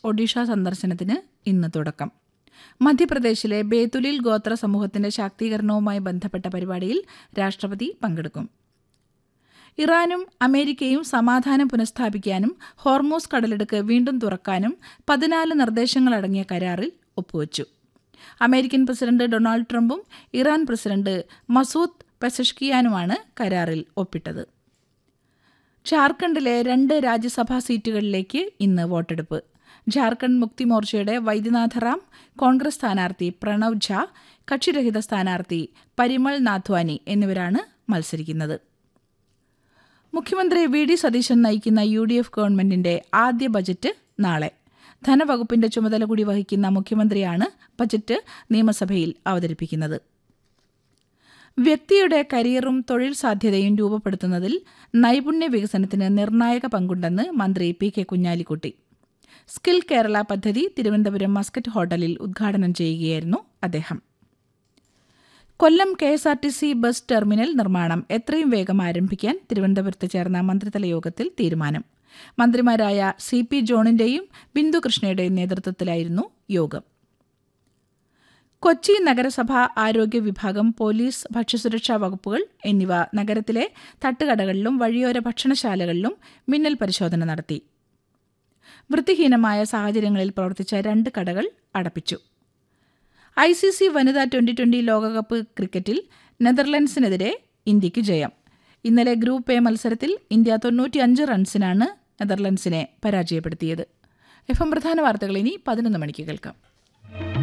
ഒഡീഷ സന്ദർശനത്തിന് ഇന്ന് തുടക്കം മധ്യപ്രദേശിലെ ബേതുലിൽ ഗോത്ര സമൂഹത്തിന്റെ ശാക്തീകരണവുമായി ബന്ധപ്പെട്ട പരിപാടിയിൽ രാഷ്ട്രപതി പങ്കെടുക്കും ഇറാനും അമേരിക്കയും സമാധാനം പുനഃസ്ഥാപിക്കാനും ഹോർമോസ് കടലിടുക്ക് വീണ്ടും തുറക്കാനും പതിനാല് നിർദ്ദേശങ്ങളടങ്ങിയ കരാറിൽ ഒപ്പുവച്ചു അമേരിക്കൻ പ്രസിഡന്റ് ഡൊണാൾഡ് ട്രംപും ഇറാൻ പ്രസിഡന്റ് മസൂദ് പെസഷ്കിയാനുമാണ് കരാറിൽ ഒപ്പിട്ടത് ജാർഖണ്ഡിലെ രണ്ട് രാജ്യസഭാ സീറ്റുകളിലേക്ക് ഇന്ന് വോട്ടെടുപ്പ് ജാർഖണ്ഡ് മുക്തി മോർച്ചയുടെ വൈദ്യനാഥ റാം കോൺഗ്രസ് സ്ഥാനാർത്ഥി പ്രണവ് ഝാ കക്ഷിരഹിത സ്ഥാനാർത്ഥി പരിമൾ നാഥ്വാനി എന്നിവരാണ് മത്സരിക്കുന്നത് മുഖ്യമന്ത്രി വി ഡി സതീശൻ നയിക്കുന്ന യു ഡി എഫ് ഗവൺമെന്റിന്റെ ആദ്യ ബജറ്റ് നാളെ ധനവകുപ്പിന്റെ ചുമതല കൂടി വഹിക്കുന്ന മുഖ്യമന്ത്രിയാണ് ബജറ്റ് നിയമസഭയിൽ അവതരിപ്പിക്കുന്നത് വ്യക്തിയുടെ കരിയറും തൊഴിൽ സാധ്യതയും രൂപപ്പെടുത്തുന്നതിൽ നൈപുണ്യ വികസനത്തിന് നിർണായക പങ്കുണ്ടെന്ന് മന്ത്രി P K Kunhalikutty skill Kerala പദ്ധതി തിരുവനന്തപുരം മസ്കറ്റ് ഹോട്ടലിൽ ഉദ്ഘാടനം ചെയ്യുകയായിരുന്നു അദ്ദേഹം Kollam K S R T C bus terminal നിർമ്മാണം എത്രയും വേഗം ആരംഭിക്കാൻ തിരുവനന്തപുരത്ത് ചേർന്ന മന്ത്രിതല യോഗത്തിൽ തീരുമാനം മന്ത്രിമാരായ സി പി ജോണിന്റെയും ബിന്ദു കൃഷ്ണയുടെയും നേതൃത്വത്തിലായിരുന്നു യോഗം കൊച്ചി നഗരസഭ ആരോഗ്യ വിഭാഗം പോലീസ് ഭക്ഷ്യസുരക്ഷാ വകുപ്പുകൾ എന്നിവ നഗരത്തിലെ തട്ടുകടകളിലും വഴിയോര ഭക്ഷണശാലകളിലും മിന്നൽ പരിശോധന നടത്തി വൃത്തിഹീനമായ സാഹചര്യങ്ങളിൽ പ്രവർത്തിച്ച രണ്ട് കടകൾ അടപ്പിച്ചു ഐ സി സി വനിതാ ട്വന്റി ട്വന്റി ലോകകപ്പ് ക്രിക്കറ്റിൽ നെതർലൻഡ്സിനെതിരെ ഇന്ത്യയ്ക്ക് ജയം ഇന്നലെ ഗ്രൂപ്പ് എ മത്സരത്തിൽ ഇന്ത്യ തൊണ്ണൂറ്റിയഞ്ച് റൺസിനാണ് നെതർലൻഡ്സിനെ പരാജയപ്പെടുത്തിയത് എഫ് എം പ്രധാന വാർത്തകൾ ഇനി പതിനൊന്ന് മണിക്ക് കേൾക്കാം